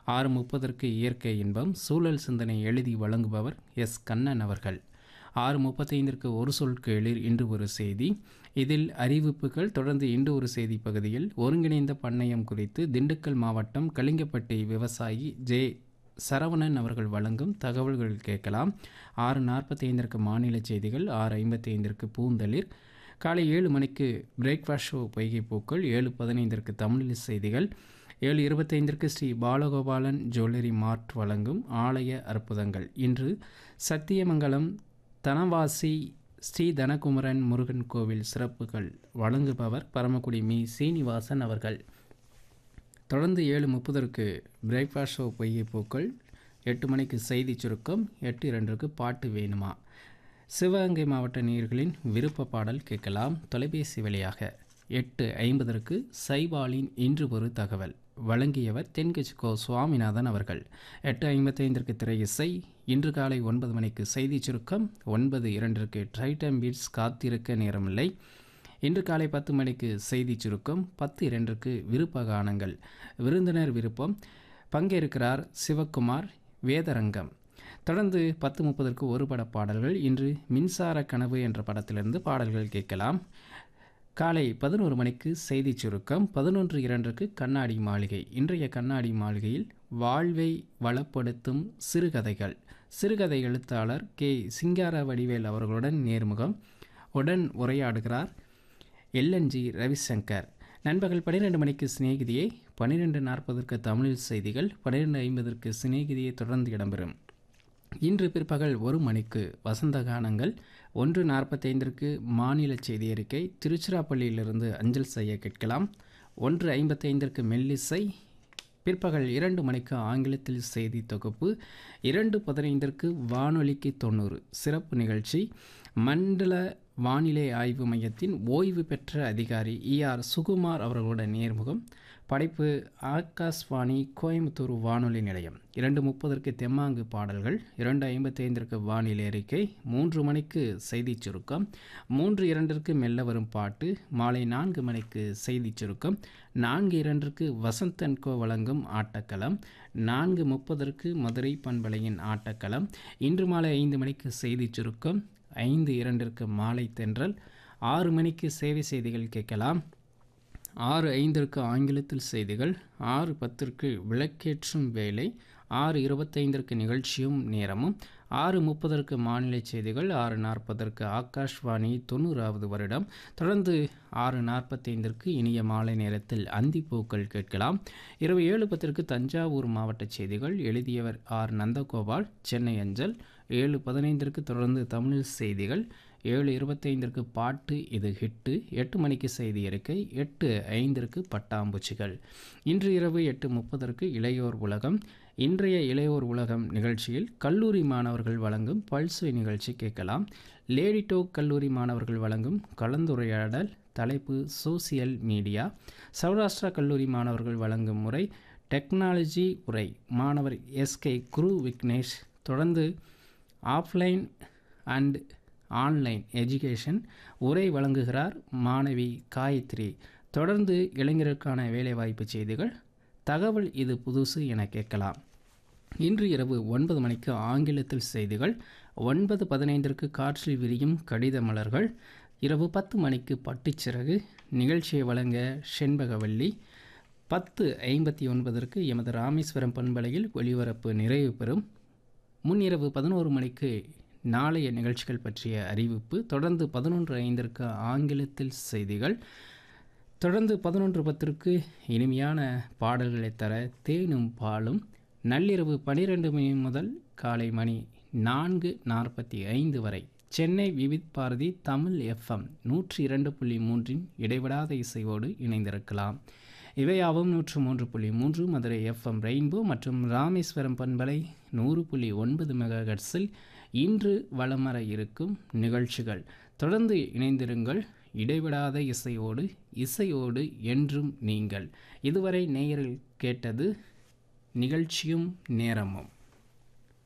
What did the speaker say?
ஆறு முப்பதற்கு இயற்கை இன்பம் சூழல் சிந்தனை எழுதி வழங்குபவர் எஸ் கண்ணன் அவர்கள் ஆறு முப்பத்தைந்திற்கு ஒரு சொல் கேளிர் இன்று ஒரு செய்தி இதில் அறிவிப்புகள் தொடர்ந்து இன்று ஒரு செய்தி பகுதியில் ஒருங்கிணைந்த பண்ணையம் குறித்து திண்டுக்கல் மாவட்டம் கலிங்கப்பட்டி விவசாயி ஜே சரவணன் அவர்கள் வழங்கும் தகவல்கள் கேட்கலாம் ஆறு நாற்பத்தைந்திற்கு மாநில செய்திகள் ஆறு ஐம்பத்தைந்திற்கு பூந்தளிர் காலை ஏழு மணிக்கு பிரேக்ஃபாஸ்ட் ஷோ பொய்கை பூக்கள் ஏழு பதினைந்திற்கு தமிழில் செய்திகள் ஏழு இருபத்தைந்திற்கு ஸ்ரீ பாலகோபாலன் ஜுவல்லரி மார்ட் வழங்கும் ஆலய அற்புதங்கள் இன்று சத்தியமங்கலம் தனவாசி ஸ்ரீ தனகுமரன் முருகன் கோவில் சிறப்புகள் வழங்குபவர் பரமக்குடி மீ சீனிவாசன் அவர்கள் தொடர்ந்து ஏழு முப்பதற்கு பிரேக்ஃபாஸ்ட் ஷோ பொய்கை பூக்கள் எட்டு மணிக்கு செய்தி சுருக்கம் எட்டு இரண்டுக்கு பாட்டு வேணுமா சிவகங்கை மாவட்ட நேயர்களின் விருப்ப பாடல் கேட்கலாம் தொலைபேசி வழியாக எட்டு ஐம்பதற்கு சைபாலின் இன்று ஒரு தகவல் வழங்கியவர் தென்கட்சிக்கோ சுவாமிநாதன் அவர்கள் எட்டு ஐம்பத்தைந்திற்கு திரை இசை இன்று காலை ஒன்பது மணிக்கு செய்தி சுருக்கம் ஒன்பது இரண்டிற்கு ட்ரைட்டம் பீட்ஸ் காத்திருக்க நேரமில்லை இன்று காலை பத்து மணிக்கு செய்தி சுருக்கம் பத்து இரண்டுக்கு விருப்ப கானங்கள் விருந்தினர் விருப்பம் பங்கேற்கிறார் சிவக்குமார் வேதரங்கம் தொடர்ந்து பத்து முப்பதற்கு ஒரு பட பாடல்கள் இன்று மின்சார கனவு என்ற படத்திலிருந்து பாடல்கள் கேட்கலாம் காலை பதினோரு மணிக்கு செய்தி சுருக்கம் பதினொன்று இரண்டுக்கு கண்ணாடி மாளிகை இன்றைய கண்ணாடி மாளிகையில் வாழ்வை வளப்படுத்தும் சிறுகதைகள் சிறுகதை எழுத்தாளர் கே சிங்கார வடிவேல் அவர்களுடன் நேர்முகம் உடன் உரையாடுகிறார் எல்என்ஜி ரவிசங்கர் நண்பகல் பன்னிரெண்டு மணிக்கு சிநேகிதியை பன்னிரெண்டு நாற்பதற்கு தமிழில் செய்திகள் பன்னிரெண்டு ஐம்பதற்கு சிநேகிதியை தொடர்ந்து இடம்பெறும் இன்று பிற்பகல் ஒரு மணிக்கு வசந்த கானங்கள் ஒன்று நாற்பத்தைந்திற்கு மாநில செய்தி அறிக்கை திருச்சிராப்பள்ளியிலிருந்து அஞ்சல் செய்ய கேட்கலாம் ஒன்று ஐம்பத்தைந்திற்கு மெல்லிசை பிற்பகல் இரண்டு மணிக்கு ஆங்கிலத்தில் செய்தி தொகுப்பு இரண்டு பதினைந்திற்கு வானொலிக்கு தொண்ணூறு சிறப்பு நிகழ்ச்சி மண்டல வானிலை ஆய்வு மையத்தின் ஓய்வு பெற்ற அதிகாரி இஆர் சுகுமார் அவர்களுடன் நேர்முகம் படைப்பு ஆகாஷ்வாணி கோயம்புத்தூர் வானொலி நிலையம் இரண்டு முப்பதற்கு தெம்மாங்கு பாடல்கள் இரண்டு ஐம்பத்தைந்திற்கு வானிலை அறிக்கை மூன்று மணிக்கு செய்தி சுருக்கம் மூன்று இரண்டிற்கு மெல்ல வரும் பாட்டு மாலை நான்கு மணிக்கு செய்தி சுருக்கம் நான்கு இரண்டிற்கு வசந்தன் கோ வழங்கும் ஆட்டக்களம் நான்கு முப்பதற்கு மதுரை பண்பலையின் ஆட்டக்களம் இன்று மாலை ஐந்து மணிக்கு செய்தி சுருக்கம் ஐந்து இரண்டிற்கு மாலை தென்றல் ஆறு மணிக்கு சேவை செய்திகள் கேட்கலாம் ஆறு ஐந்திற்கு ஆங்கிலத்தில் செய்திகள் ஆறு பத்திற்கு விளக்கேற்றும் வேலை ஆறு இருபத்தைந்திற்கு நிகழ்ச்சியும் நேரமும் ஆறு முப்பதற்கு மாநில செய்திகள் ஆறு நாற்பதற்கு ஆகாஷ்வாணி தொண்ணூறாவது வருடம் தொடர்ந்து ஆறு நாற்பத்தைந்திற்கு இனிய மாலை நேரத்தில் அந்திப்பூக்கள் கேட்கலாம் இரவு ஏழு பத்திற்கு தஞ்சாவூர் மாவட்ட செய்திகள் எழுதியவர் ஆர் நந்தகோபால் சென்னை அஞ்சல் ஏழு பதினைந்திற்கு தொடர்ந்து தமிழ் செய்திகள் ஏழு இருபத்தைந்திற்கு பாட்டு இது ஹிட்டு எட்டு மணிக்கு செய்தி அறிக்கை எட்டு ஐந்திற்கு பட்டாம்பூச்சிகள் இன்று இரவு எட்டு முப்பதற்கு இளையோர் உலகம் இன்றைய இளையோர் உலகம் நிகழ்ச்சியில் கல்லூரி மாணவர்கள் வழங்கும் பல்சுவை நிகழ்ச்சி கேட்கலாம் லேடி டோக் கல்லூரி மாணவர்கள் வழங்கும் கலந்துரையாடல் தலைப்பு சோசியல் மீடியா சௌராஷ்டிரா கல்லூரி மாணவர்கள் வழங்கும் முறை டெக்னாலஜி உரை மாணவர் எஸ்கே குரு விக்னேஷ் தொடர்ந்து ஆஃப்லைன் அண்ட் ஆன்லைன் எஜுகேஷன் உரை வழங்குகிறார் மாணவி காயத்ரி தொடர்ந்து இளைஞருக்கான வேலைவாய்ப்பு செய்திகள் தகவல் இது புதுசு என கேட்கலாம் இன்று இரவு ஒன்பது மணிக்கு ஆங்கிலத்தில் செய்திகள் ஒன்பது பதினைந்திற்கு காற்றில் விரியும் கடித மலர்கள் இரவு பத்து மணிக்கு பட்டுச்சிறகு நிகழ்ச்சியை வழங்க செண்பகவல்லி பத்து ஐம்பத்தி ஒன்பதற்கு எமது ராமேஸ்வரம் பண்பலையில் ஒளிபரப்பு நிறைவு பெறும் முன்னிரவு பதினோரு மணிக்கு நாளைய நிகழ்ச்சிகள் பற்றிய அறிவிப்பு தொடர்ந்து பதினொன்று ஐந்திற்கு ஆங்கிலத்தில் செய்திகள் தொடர்ந்து பதினொன்று பத்திற்கு இனிமையான பாடல்களை தர தேனும் பாலும் நள்ளிரவு பனிரெண்டு மணி முதல் காலை மணி நான்கு நாற்பத்தி ஐந்து வரை சென்னை விவித் பாரதி தமிழ் எஃப்எம் நூற்றி இரண்டு புள்ளி மூன்றின் இடைவிடாத இசையோடு இணைந்திருக்கலாம் இவையாவும் நூற்று மூன்று புள்ளி மூன்று மதுரை எஃப்எம் ரெயின்போ மற்றும் ராமேஸ்வரம் பண்பலை நூறு புள்ளி ஒன்பது மெகாஹெட்ஸில் இன்று வளமர இருக்கும் நிகழ்ச்சிகள் தொடர்ந்து இணைந்திருங்கள் இடைவிடாத இசையோடு இசையோடு என்றும் நீங்கள் இதுவரை நேயரில் கேட்டது நிகழ்ச்சியும் நேரமும்